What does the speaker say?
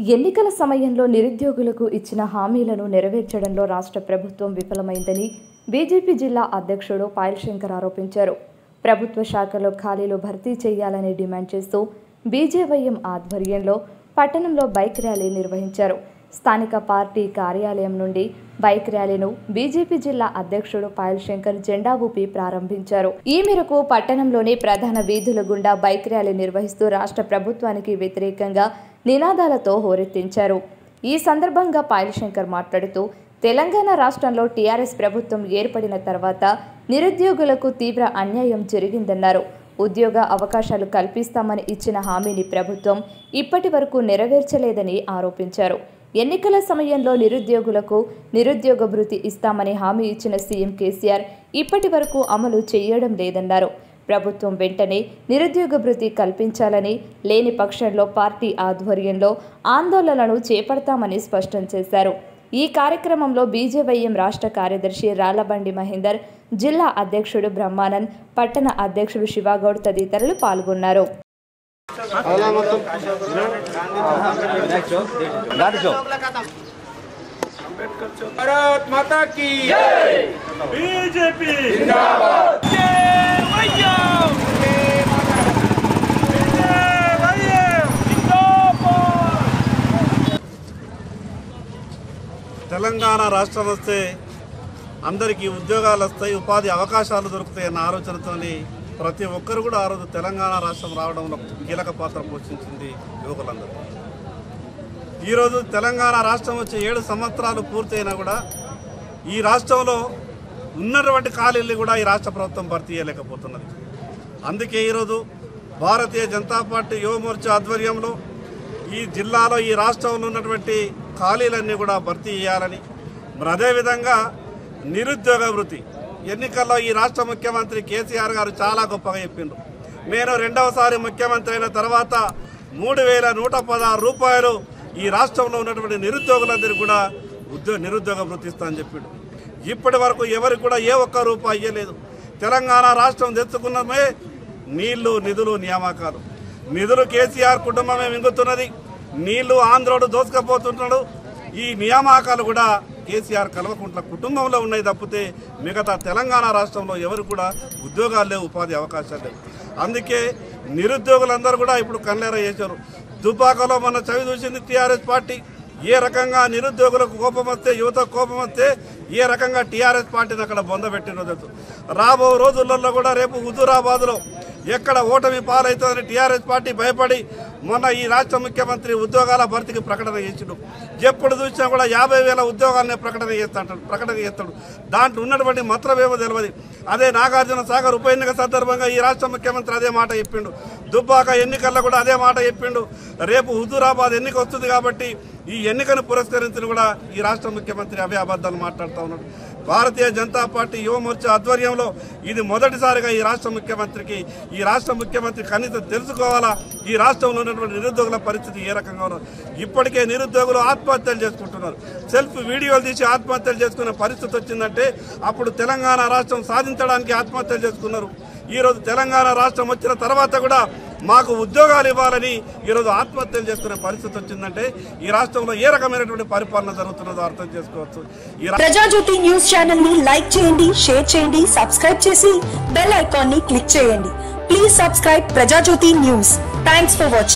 ఎన్నికల సమయంలో నిరుద్యోగులకు ఇచ్చిన హామీలను నెరవేర్చడంలో రాష్ట్ర ప్రభుత్వం విఫలమైందని బీజేపీ జిల్లా అధ్యక్షుడు పాయల్ శంకర్ ఆరోపించారు ప్రభుత్వ శాఖలో ఖాళీలు భర్తీ చేయాలని డిమాండ్ చేస్తూ బీజేవైఎం ఆధ్వర్యంలో పట్టణంలో బైక్ ర్యాలీ నిర్వహించారు స్థానిక పార్టీ కార్యాలయం నుండి బైక్ ర్యాలీను బీజేపీ జిల్లా అధ్యక్షుడు పాయల్ శంకర్ జెండా ఊపి ప్రారంభించారు ఈ మేరకు పట్టణంలోని ప్రధాన వీధుల గుండా బైక్ ర్యాలీ నిర్వహిస్తూ రాష్ట్ర ప్రభుత్వానికి వ్యతిరేకంగా నినాదాలతో హోరెత్తించారు ఈ సందర్భంగా పాయల్ శంకర్ మాట్లాడుతూ తెలంగాణ రాష్ట్రంలో టీఆర్ఎస్ ప్రభుత్వం ఏర్పడిన తర్వాత నిరుద్యోగులకు తీవ్ర అన్యాయం జరిగిందన్నారు ఉద్యోగ అవకాశాలు కల్పిస్తామని ఇచ్చిన హామీని ప్రభుత్వం ఇప్పటి వరకు నెరవేర్చలేదని ఆరోపించారు ఎన్నికల సమయంలో నిరుద్యోగులకు నిరుద్యోగ భృతి ఇస్తామని హామీ ఇచ్చిన సీఎం కేసీఆర్ ఇప్పటి వరకు అమలు చేయడం లేదన్నారు ప్రభుత్వం వెంటనే నిరుద్యోగ భృతి కల్పించాలని లేని పక్షంలో పార్టీ ఆధ్వర్యంలో ఆందోళనలు చేపడతామని స్పష్టం చేశారు ఈ కార్యక్రమంలో బీజేవైఎం రాష్ట్ర కార్యదర్శి రాళ్లబండి మహేందర్ జిల్లా అధ్యక్షుడు బ్రహ్మానంద్ పట్టణ అధ్యక్షుడు శివాగౌడ్ తదితరులు పాల్గొన్నారు भारत माता की बीजेपी తెలంగాణ రాష్ట్రం వస్తే అందరికీ ఉద్యోగాలు వస్తాయి ఉపాధి అవకాశాలు దొరుకుతాయి అన్న ఆలోచనతోని ప్రతి ఒక్కరు కూడా ఆ రోజు తెలంగాణ రాష్ట్రం రావడంలో కీలక పాత్ర పోషించింది యువకులందరూ ఈరోజు తెలంగాణ రాష్ట్రం వచ్చి ఏడు సంవత్సరాలు పూర్తయినా కూడా ఈ రాష్ట్రంలో ఉన్నటువంటి ఖాళీలు కూడా ఈ రాష్ట్ర ప్రభుత్వం భర్తీ చేయలేకపోతున్నది అందుకే ఈరోజు భారతీయ జనతా పార్టీ యువ మోర్చా ఆధ్వర్యంలో ఈ జిల్లాలో ఈ రాష్ట్రంలో ఉన్నటువంటి ఖాళీలన్నీ కూడా భర్తీ చేయాలని మరి అదేవిధంగా నిరుద్యోగ వృత్తి ఎన్నికల్లో ఈ రాష్ట్ర ముఖ్యమంత్రి కేసీఆర్ గారు చాలా గొప్పగా చెప్పిండ్రు నేను రెండవసారి ముఖ్యమంత్రి అయిన తర్వాత మూడు వేల నూట పదహారు రూపాయలు ఈ రాష్ట్రంలో ఉన్నటువంటి నిరుద్యోగులందరికీ కూడా ఉద్యోగ నిరుద్యోగ వృత్తి ఇస్తా అని చెప్పిండు ఇప్పటి వరకు ఎవరికి కూడా ఏ ఒక్క రూపాయి ఇవ్వలేదు తెలంగాణ రాష్ట్రం తెచ్చుకున్నమే నీళ్లు నిధులు నియామకాలు నిధులు కేసీఆర్ కుటుంబమే మింగుతున్నది నీళ్లు ఆంధ్రోడు దోసుకపోతున్నాడు ఈ నియామకాలు కూడా కేసీఆర్ కల్వకుంట్ల కుటుంబంలో ఉన్నాయి తప్పితే మిగతా తెలంగాణ రాష్ట్రంలో ఎవరు కూడా ఉద్యోగాలు లేవు ఉపాధి అవకాశాలు లేవు అందుకే నిరుద్యోగులందరూ కూడా ఇప్పుడు కన్నేర చేశారు దుబ్బాకలో మొన్న చవి చూసింది టీఆర్ఎస్ పార్టీ ఏ రకంగా నిరుద్యోగులకు కోపం వస్తే యువత కోపం వస్తే ఏ రకంగా టీఆర్ఎస్ పార్టీని అక్కడ బొందబెట్టినో తెలుసు రాబో రోజులలో కూడా రేపు హుజూరాబాద్లో ఎక్కడ ఓటమి పాలవుతుందని టీఆర్ఎస్ పార్టీ భయపడి మొన్న ఈ రాష్ట్ర ముఖ్యమంత్రి ఉద్యోగాల భర్తీకి ప్రకటన చేసిండు ఎప్పుడు చూసినా కూడా యాభై వేల ఉద్యోగాలనే ప్రకటన చేస్తాడు ప్రకటన చేస్తాడు దాంట్లో ఉన్నటువంటి మత్రమేమో తెలియదు అదే నాగార్జున సాగర్ ఉప ఎన్నిక సందర్భంగా ఈ రాష్ట్ర ముఖ్యమంత్రి అదే మాట చెప్పిండు దుబ్బాక ఎన్నికల్లో కూడా అదే మాట చెప్పిండు రేపు హుజూరాబాద్ ఎన్నిక వస్తుంది కాబట్టి ఈ ఎన్నికను పురస్కరించిన కూడా ఈ రాష్ట్ర ముఖ్యమంత్రి అవే అబద్ధాలు మాట్లాడుతూ ఉన్నాడు భారతీయ జనతా పార్టీ యువ మోర్చా ఆధ్వర్యంలో ఇది మొదటిసారిగా ఈ రాష్ట్ర ముఖ్యమంత్రికి ఈ రాష్ట్ర ముఖ్యమంత్రి కనీసం తెలుసుకోవాలా ఈ రాష్ట్రంలో ఉన్నటువంటి నిరుద్యోగుల పరిస్థితి ఏ రకంగా ఉన్నది ఇప్పటికే నిరుద్యోగులు ఆత్మహత్యలు చేసుకుంటున్నారు సెల్ఫ్ వీడియోలు తీసి ఆత్మహత్యలు చేసుకునే పరిస్థితి వచ్చిందంటే అప్పుడు తెలంగాణ రాష్ట్రం సాధించడానికి ఆత్మహత్యలు చేసుకున్నారు ఈరోజు తెలంగాణ రాష్ట్రం వచ్చిన తర్వాత కూడా మాకు ఉద్యోగాలు ఇవ్వాలని ఈరోజు ఆత్మహత్యలు చేసుకునే పరిస్థితి వచ్చిందంటే ఈ రాష్ట్రంలో ఏ రకమైనటువంటి పరిపాలన జరుగుతున్నదో అర్థం చేసుకోవచ్చు ఈ రా- ప్రజాజ్యోతి న్యూస్ ఛానల్ ని లైక్ చేయండి షేర్ చేయండి సబ్స్క్రైబ్ చేసి బెల్ ఐకాన్ ని క్లిక్ చేయండి please subscribe Prajajyothi news thanks for watching